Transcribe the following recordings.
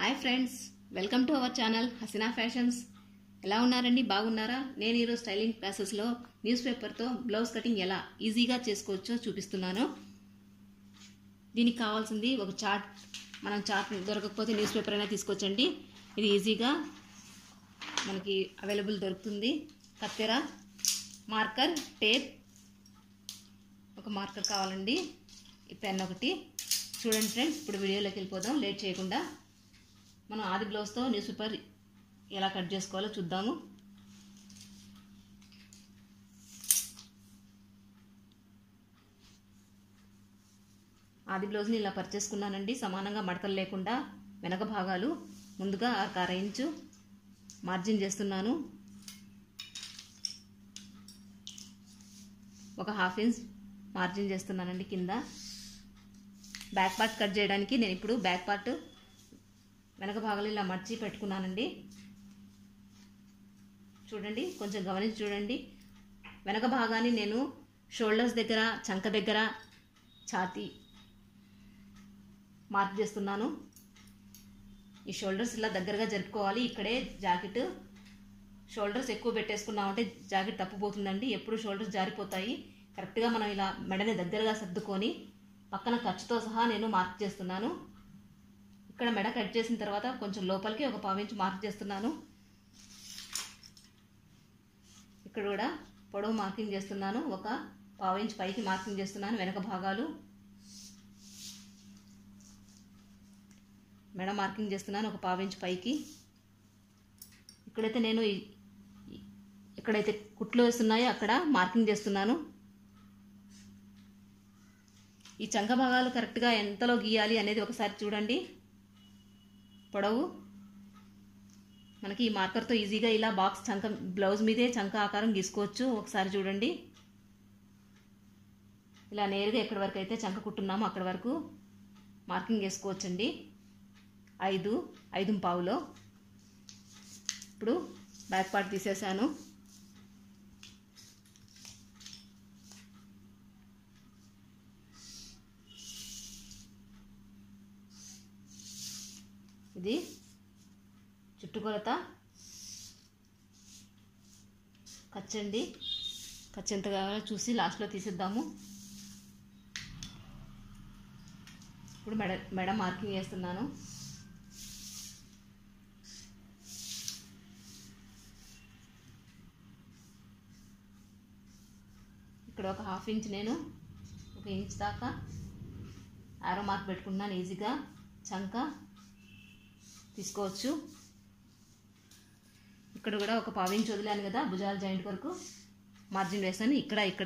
Hi friends welcome to our channel Haseena fashions ఎలా ఉన్నారండి బాగున్నారా నేను ఈరోజు స్టైలింగ్ క్లాసెస్లో న్యూస్ పేపర్తో బ్లౌజ్ కటింగ్ ఎలా ఈజీగా చేసుకోవచ్చో చూపిస్తున్నాను దీనికి కావాల్సింది ఒక చార్ట్ మనం చార్ట్ దొరకకపోతే న్యూస్ పేపర్ అయినా తీసుకొచ్చండి ఇది ఈజీగా మనకి అవైలబుల్ దొరుకుతుంది కత్తెర మార్కర్ టేప్ ఒక మార్కర్ కావాలండి ఈ పెన్ ఒకటి చూడండి ఫ్రెండ్స్ ఇప్పుడు వీడియోలోకి వెళ్ళిపోదాం లేట్ చేయకుండా మనం ఆది బ్లౌజ్తో న్యూస్ పేపర్ ఎలా కట్ చేసుకోవాలో చూద్దాము ఆది బ్లౌజ్ని ఇలా పరిచేసుకున్నానండి సమానంగా మడతలు లేకుండా వెనక భాగాలు ముందుగా ఒక అర ఇంచు మార్జిన్ చేస్తున్నాను ఒక హాఫ్ ఇంచ్ మార్జిన్ చేస్తున్నానండి కింద బ్యాక్ పార్ట్ కట్ చేయడానికి నేను ఇప్పుడు బ్యాక్ పార్ట్ వెనక భాగాలు ఇలా మర్చి పెట్టుకున్నానండి చూడండి కొంచెం గమనించి చూడండి వెనక భాగాన్ని నేను షోల్డర్స్ దగ్గర చంక దగ్గర ఛాతీ మార్క్ చేస్తున్నాను ఈ షోల్డర్స్ ఇలా దగ్గరగా జరుపుకోవాలి ఇక్కడే జాకెట్ షోల్డర్స్ ఎక్కువ పెట్టేసుకున్నామంటే జాకెట్ తప్పిపోతుందండి ఎప్పుడు షోల్డర్స్ జారిపోతాయి కరెక్ట్గా మనం ఇలా మెడని దగ్గరగా సర్దుకొని పక్కన ఖర్చుతో సహా నేను మార్క్ చేస్తున్నాను ఇక్కడ మెడ కట్ చేసిన తర్వాత కొంచెం లోపలికి ఒక పావించి మార్క్ చేస్తున్నాను ఇక్కడ కూడా పొడవు మార్కింగ్ చేస్తున్నాను ఒక పావించి పైకి మార్కింగ్ చేస్తున్నాను వెనక భాగాలు మెడ మార్కింగ్ చేస్తున్నాను ఒక పావించి పైకి ఇక్కడైతే నేను ఎక్కడైతే కుట్లు వేస్తున్నాయో అక్కడ మార్కింగ్ చేస్తున్నాను ఈ చంక భాగాలు కరెక్ట్గా ఎంతలో గీయాలి అనేది ఒకసారి చూడండి పొడవు మనకి ఈ మార్కర్తో ఈజీగా ఇలా బాక్స్ చంక బ్లౌజ్ మీదే చంక ఆకారం గీసుకోవచ్చు ఒకసారి చూడండి ఇలా నేరుగా ఎక్కడి వరకు అయితే చంక కుట్టున్నామో అక్కడి వరకు మార్కింగ్ వేసుకోవచ్చండి ఐదు ఐదు పావులో ఇప్పుడు బ్యాక్ పార్ట్ తీసేసాను ఇది చుట్టుకొలత కచ్చండి ఖర్చు ఎంత కావాలో చూసి లాస్ట్లో తీసిద్దాము ఇప్పుడు మెడ మెడ మార్కింగ్ వేస్తున్నాను ఇక్కడ ఒక హాఫ్ ఇంచ్ నేను ఒక ఇంచ్ దాకా ఆరో మార్క్ పెట్టుకున్నాను ఈజీగా చంక తీసుకోవచ్చు ఇక్కడ కూడా ఒక పావించి వదిలాను కదా భుజాల జాయింట్ వరకు మార్జిన్ వేసాను ఇక్కడ ఇక్కడ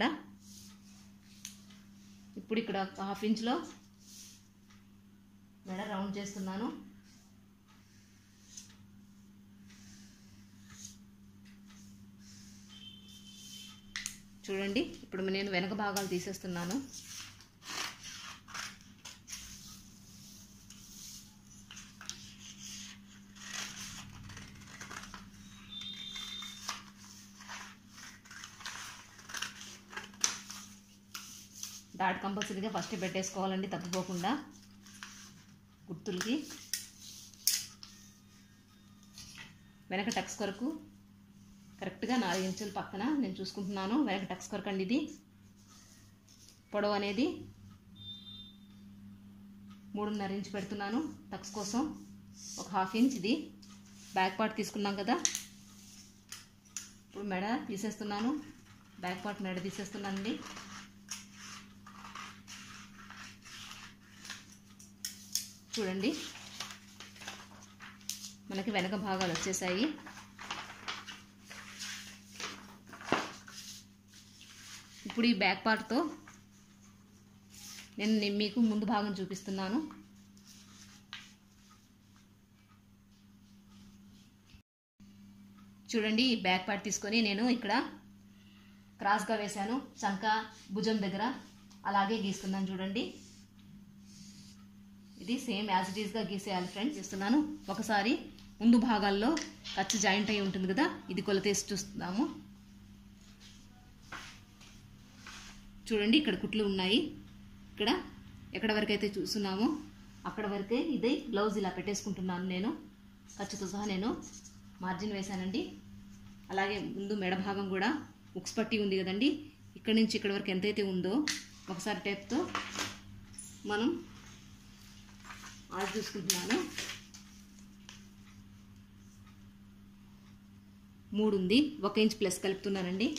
ఇప్పుడు ఇక్కడ హాఫ్ ఇంచ్లో మెడ రౌండ్ చేస్తున్నాను చూడండి ఇప్పుడు నేను వెనక భాగాలు తీసేస్తున్నాను డాట్ కంపల్సరీగా ఫస్ట్ పెట్టేసుకోవాలండి తప్పిపోకుండా గుర్తులకి వెనక టక్స్ కొరకు కరెక్ట్గా నాలుగు ఇంచుల పక్కన నేను చూసుకుంటున్నాను వెనక టక్స్ కొరకు అండి ఇది పొడవు అనేది మూడున్నర ఇంచు పెడుతున్నాను టక్స్ కోసం ఒక హాఫ్ ఇంచ్ ఇది బ్యాక్ పార్ట్ తీసుకున్నాం కదా ఇప్పుడు మెడ తీసేస్తున్నాను బ్యాక్ పార్ట్ మెడ తీసేస్తున్నానండి చూడండి మనకి వెనక భాగాలు వచ్చేసాయి ఇప్పుడు ఈ బ్యాక్ పార్ట్తో నేను మీకు ముందు భాగం చూపిస్తున్నాను చూడండి ఈ బ్యాక్ పార్ట్ తీసుకొని నేను ఇక్కడ క్రాస్గా వేశాను చంక భుజం దగ్గర అలాగే గీస్తున్నాను చూడండి ఇది సేమ్ యాజ్ ఇట్ ఈస్గా గీసేయాలి ఫ్రెండ్స్ ఇస్తున్నాను ఒకసారి ముందు భాగాల్లో ఖర్చు జాయింట్ అయి ఉంటుంది కదా ఇది కొలతేసి చూస్తున్నాము చూడండి ఇక్కడ కుట్లు ఉన్నాయి ఇక్కడ ఎక్కడ వరకు అయితే చూస్తున్నామో అక్కడ వరకే ఇది బ్లౌజ్ ఇలా పెట్టేసుకుంటున్నాను నేను ఖర్చుతో సహా నేను మార్జిన్ వేశానండి అలాగే ముందు మెడ భాగం కూడా ఉక్స్ పట్టి ఉంది కదండి ఇక్కడి నుంచి ఇక్కడ వరకు ఎంతైతే ఉందో ఒకసారి టేప్తో మనం ఆది చూసుకుంటున్నాను మూడు ఉంది ఒక ఇంచ్ ప్లస్ కలుపుతున్నానండి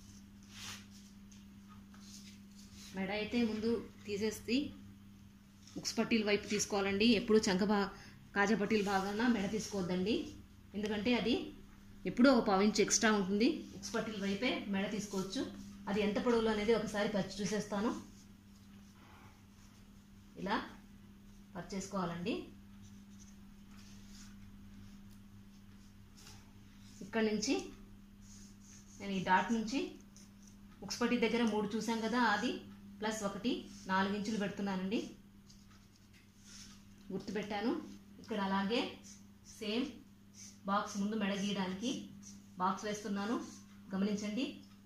మెడ అయితే ముందు తీసేసి ఉక్స్ పట్టీల వైపు తీసుకోవాలండి ఎప్పుడు చంక భా కాజా పట్టీల భాగాన మెడ తీసుకోవద్దండి ఎందుకంటే అది ఎప్పుడూ ఒక పావు ఇంచ్ ఎక్స్ట్రా ఉంటుంది ఉక్స్ పట్టీల వైపే మెడ తీసుకోవచ్చు అది ఎంత పొడవులో అనేది ఒకసారి పచ్చి చూసేస్తాను ఇలా పర్చేసుకోవాలండి ఇక్కడ నుంచి నేను ఈ డాట్ నుంచి ఉక్స్పట్టి దగ్గర మూడు చూసాం కదా అది ప్లస్ ఒకటి నాలుగు ఇంచులు పెడుతున్నానండి గుర్తుపెట్టాను ఇక్కడ అలాగే సేమ్ బాక్స్ ముందు మెడ గీయడానికి బాక్స్ వేస్తున్నాను గమనించండి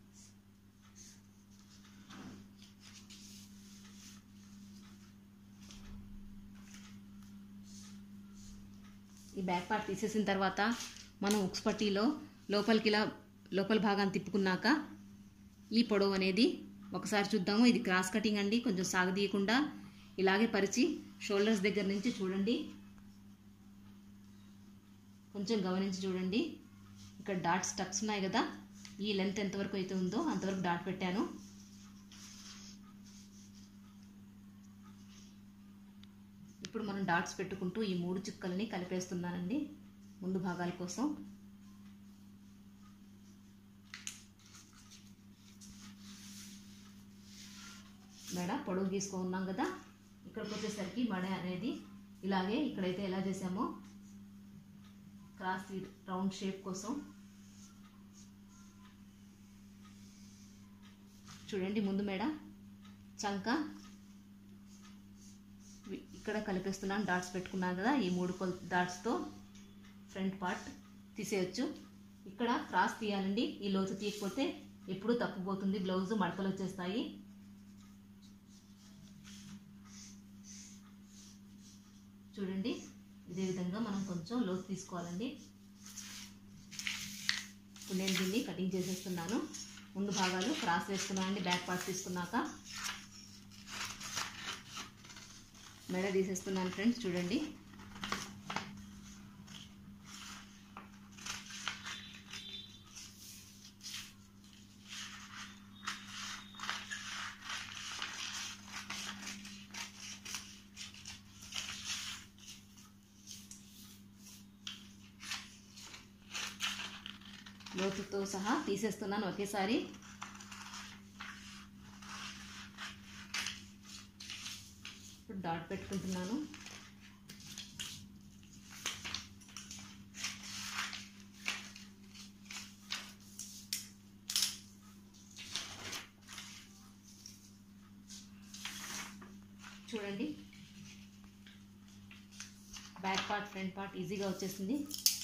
ఈ బ్యాక్ పార్ట్ తీసేసిన తర్వాత మనం ఉక్స్ పట్టీలో లోపలికి ఇలా లోపల భాగాన్ని తిప్పుకున్నాక ఈ పొడవు అనేది ఒకసారి చూద్దాము ఇది క్రాస్ కటింగ్ అండి కొంచెం సాగదీయకుండా ఇలాగే పరిచి షోల్డర్స్ దగ్గర నుంచి చూడండి కొంచెం గమనించి చూడండి ఇక్కడ డాట్స్ టక్స్ ఉన్నాయి కదా ఈ లెంత్ ఎంతవరకు అయితే ఉందో అంతవరకు డాట్ పెట్టాను ఇప్పుడు మనం డాట్స్ పెట్టుకుంటూ ఈ మూడు చుక్కల్ని కలిపేస్తున్నానండి ముందు భాగాల కోసం మెడ పొడవు గీసుకున్నాం కదా ఇక్కడికి వచ్చేసరికి మెడ అనేది ఇలాగే ఇక్కడైతే ఎలా చేసామో క్రాస్ రౌండ్ షేప్ కోసం చూడండి ముందు మెడ చంక ఇక్కడ కలిపేస్తున్నాను డాట్స్ పెట్టుకున్నాను కదా ఈ మూడు కొల్ డాట్స్తో ఫ్రంట్ పార్ట్ తీసేయచ్చు ఇక్కడ క్రాస్ తీయాలండి ఈ లోతు తీయకపోతే ఎప్పుడూ తప్పుపోతుంది బ్లౌజ్ మడతలు వచ్చేస్తాయి చూడండి ఇదే విధంగా మనం కొంచెం లోతు తీసుకోవాలండి ఇప్పుడు నేను దీన్ని కటింగ్ చేసేస్తున్నాను ముందు భాగాలు క్రాస్ వేసుకున్నానండి బ్యాక్ పార్ట్ తీసుకున్నాక మెడ తీసేస్తున్నాను ఫ్రెండ్స్ చూడండి లోతుతో సహా తీసేస్తున్నాను ఒకేసారి ఇప్పుడు డాట్ పెట్టుకుంటున్నాను చూడండి బ్యాక్ పార్ట్ ఫ్రంట్ పార్ట్ ఈజీగా వచ్చేసింది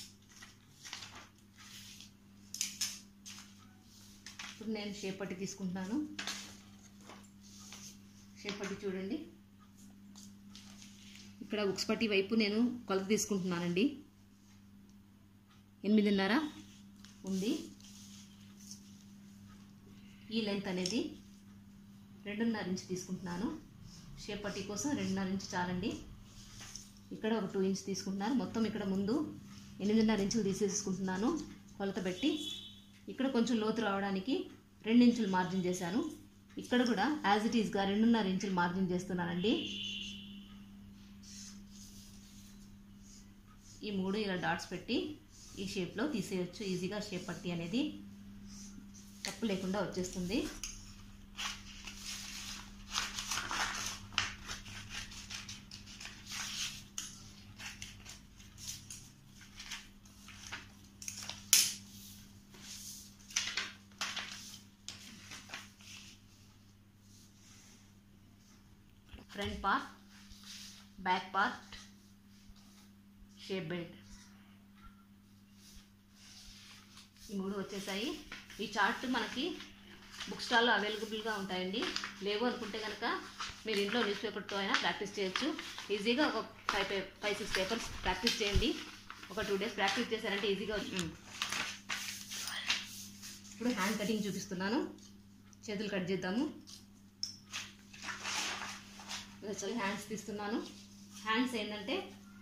ఇప్పుడు నేను షేప్ పట్టి తీసుకుంటున్నాను షేప్ పట్టి చూడండి ఇక్కడ ఉక్స్ పట్టి వైపు నేను కొలత తీసుకుంటున్నానండి ఎనిమిదిన్నర ఉంది ఈ లెంత్ అనేది రెండున్నర ఇంచ్ తీసుకుంటున్నాను షేప్ పట్టి కోసం రెండున్నర ఇంచ్ చాలండి ఇక్కడ ఒక టూ ఇంచ్ తీసుకుంటున్నాను మొత్తం ఇక్కడ ముందు ఎనిమిదిన్నర ఇంచులు తీసేసుకుంటున్నాను కొలత పెట్టి ఇక్కడ కొంచెం లోతు రావడానికి రెండు ఇంచులు మార్జిన్ చేశాను ఇక్కడ కూడా యాజ్ ఇట్ ఈస్గా రెండున్నర ఇంచులు మార్జిన్ చేస్తున్నానండి ఈ మూడు ఇలా డాట్స్ పెట్టి ఈ షేప్లో తీసేయచ్చు ఈజీగా షేప్ పట్టి అనేది తప్పు లేకుండా వచ్చేస్తుంది front part back part shape belt ఈ మూడు వచ్చేసాయి ఈ చార్ట్ మనకి బుక్ స్టాల్లో అవైలబుల్గా ఉంటాయండి లేవు అనుకుంటే కనుక మీరు ఇంట్లో న్యూస్ పేపర్తో అయినా ప్రాక్టీస్ చేయొచ్చు ఈజీగా ఒక ఫైవ్ పే ఫైవ్ సిక్స్ పేపర్స్ ప్రాక్టీస్ చేయండి ఒక టూ డేస్ ప్రాక్టీస్ చేశారంటే ఈజీగా వచ్చు. ఉమ్. ఇప్పుడు హ్యాండ్ కటింగ్ చూపిస్తున్నాను చేతులు కట్ చేద్దాము యాక్చువల్లీ హ్యాండ్స్ తీస్తున్నాను హ్యాండ్స్ ఏంటంటే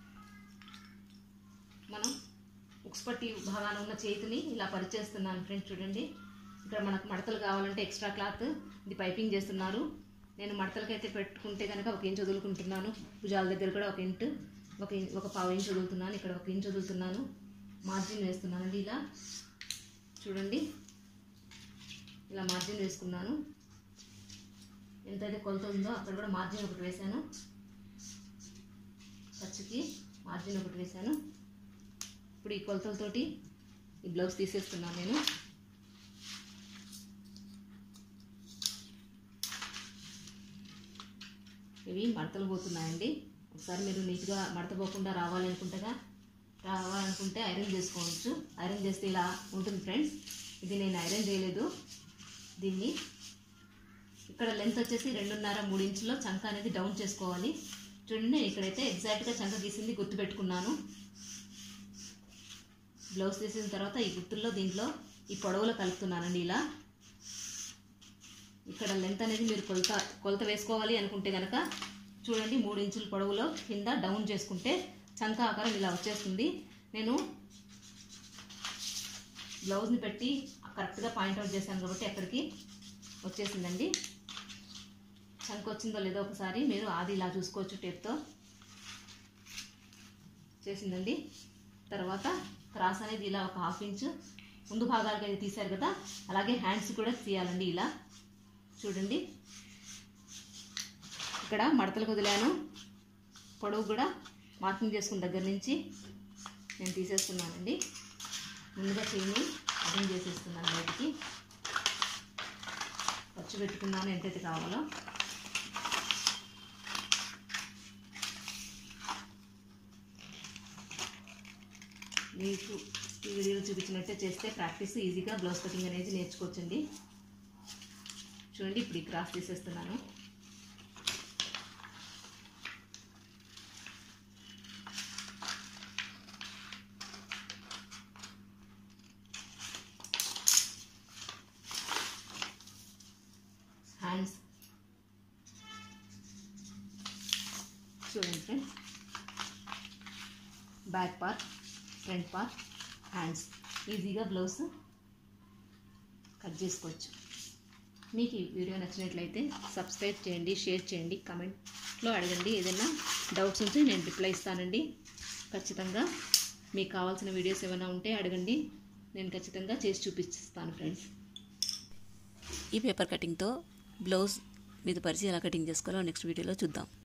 మనం ఉక్స్ పట్టి భాగాన ఉన్న చేతిని ఇలా పరిచేస్తున్నాను ఫ్రెండ్స్ చూడండి ఇక్కడ మనకు మడతలు కావాలంటే ఎక్స్ట్రా క్లాత్ ఇది పైపింగ్ చేస్తున్నారు నేను మడతలకైతే పెట్టుకుంటే కనుక ఒక ఇంచ్ వదులుకుంటున్నాను భుజాల దగ్గర కూడా ఒక ఇంచ్ ఒక ఇం- ఒక పావు ఇంచ్ వదులుతున్నాను ఇక్కడ ఒక ఇంచ్ వదులుతున్నాను మార్జిన్ వేస్తున్నానండి ఇలా చూడండి ఇలా మార్జిన్ వేసుకున్నాను ఎంతైతే కొలత ఉందో అక్కడ కూడా మార్జిన్ ఒకటి వేశాను ఖర్చుకి మార్జిన్ ఒకటి వేశాను ఇప్పుడు ఈ కొలతలతోటి ఈ బ్లౌజ్ తీసేస్తున్నాను నేను ఇవి మడతలు పోతున్నాయండి ఒకసారి మీరు నీట్గా మడత పోకుండా రావాలనుకుంటగా రావాలనుకుంటే ఐరన్ చేసుకోవచ్చు ఐరన్ చేస్తే ఇలా ఉంటుంది ఫ్రెండ్స్ ఇది నేను ఐరన్ చేయలేదు దీన్ని ఇక్కడ లెంత్ వచ్చేసి రెండున్నర మూడు ఇంచులో చంక అనేది డౌన్ చేసుకోవాలి చూడండి నేను ఇక్కడైతే ఎగ్జాక్ట్గా చంక గీసింది గుర్తుపెట్టుకున్నాను బ్లౌజ్ తీసిన తర్వాత ఈ గుర్తుల్లో దీంట్లో ఈ పొడవులో కలుపుతున్నానండి ఇలా ఇక్కడ లెంత్ అనేది మీరు కొలత కొలత వేసుకోవాలి అనుకుంటే కనుక చూడండి మూడు ఇంచుల పొడవులో కింద డౌన్ చేసుకుంటే చంక ఆకారం ఇలా వచ్చేస్తుంది నేను బ్లౌజ్ని పెట్టి కరెక్ట్గా పాయింట్అవుట్ చేశాను కాబట్టి అక్కడికి వచ్చేసిందండి చంక వచ్చిందో లేదో ఒకసారి మీరు అది ఇలా చూసుకోవచ్చు టేప్తో చేసిందండి తర్వాత క్రాస్ అనేది ఇలా ఒక హాఫ్ ఇంచ్ ముందు భాగాలకి అయితే తీశారు కదా అలాగే హ్యాండ్స్ కూడా తీయాలండి ఇలా చూడండి ఇక్కడ మడతలకు వదిలాను పొడవు కూడా మార్కింగ్ చేసుకున్న దగ్గర నుంచి నేను తీసేస్తున్నానండి ముందుగా చేయిని అర్థం చేసేస్తున్నాను బయటికి ఖర్చు పెట్టుకున్నాను ఎంతైతే కావాలో మీకు ఈ వీడియోలో చూపించినట్టే చేస్తే ప్రాక్టీస్ ఈజీగా బ్లౌజ్ కటింగ్ అనేది నేర్చుకోవచ్చండి చూడండి ఇప్పుడు ఈ క్రాస్ తీసేస్తున్నాను హ్యాండ్స్ చూడండి friends back part front part hands ఈజీగా బ్లౌజ్ కట్ చేసుకోవచ్చు మీకు ఈ వీడియో నచ్చినట్లయితే సబ్స్క్రైబ్ చేయండి షేర్ చేయండి కమెంట్లో అడగండి ఏదైనా డౌట్స్ ఉంటే నేను రిప్లై ఇస్తానండి ఖచ్చితంగా మీకు కావాల్సిన వీడియోస్ ఏమైనా ఉంటే అడగండి నేను ఖచ్చితంగా చేసి చూపిస్తాను ఫ్రెండ్స్ ఈ పేపర్ కటింగ్తో బ్లౌజ్ మీద పరిచి ఎలా కటింగ్ చేసుకోవాలో నెక్స్ట్ వీడియోలో చూద్దాం